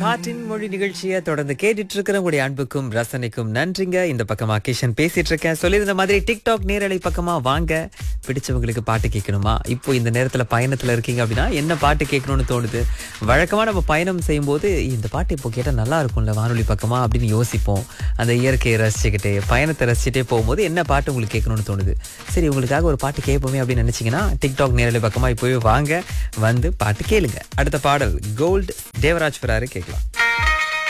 காற்றின் மொழி நிகழ்ச்சியை தொடர்ந்து கேட்டுட்டு இருக்கிற உங்களுடைய அன்புக்கும் ரசனைக்கும் நன்றிங்க இந்த பக்கமா கிஷன் பேசிட்டு இருக்கேன் சொல்லியிருந்த மாதிரி டிக்டாக் நேரலை பக்கமா வாங்க பிடிச்சவங்களுக்கு பாட்டு கேட்கணுமா இப்போ இந்த நேரத்துல பயணத்துல இருக்கீங்க அப்படின்னா என்ன பாட்டு கேட்கணும்னு தோணுது வழக்கமா நம்ம பயணம் செய்யும்போது இந்த பாட்டு இப்போ கேட்டா நல்லா இருக்கும்ல வானொலி பக்கமா அப்படின்னு யோசிப்போம் அந்த இயற்கையை ரசிச்சுக்கிட்டே பயணத்தை ரசிச்சுட்டே போகும்போது என்ன பாட்டு உங்களுக்கு கேட்கணும்னு தோணுது சரி உங்களுக்காக ஒரு பாட்டு கேட்போமே அப்படின்னு நினைச்சீங்கன்னா டிக்டாக் நேரலை பக்கமா இப்போவே வாங்க வந்து பாட்டு கேளுங்க அடுத்த பாடல் கோல்டு தேவராஜ் ஃபெராரி கேட்கலாம்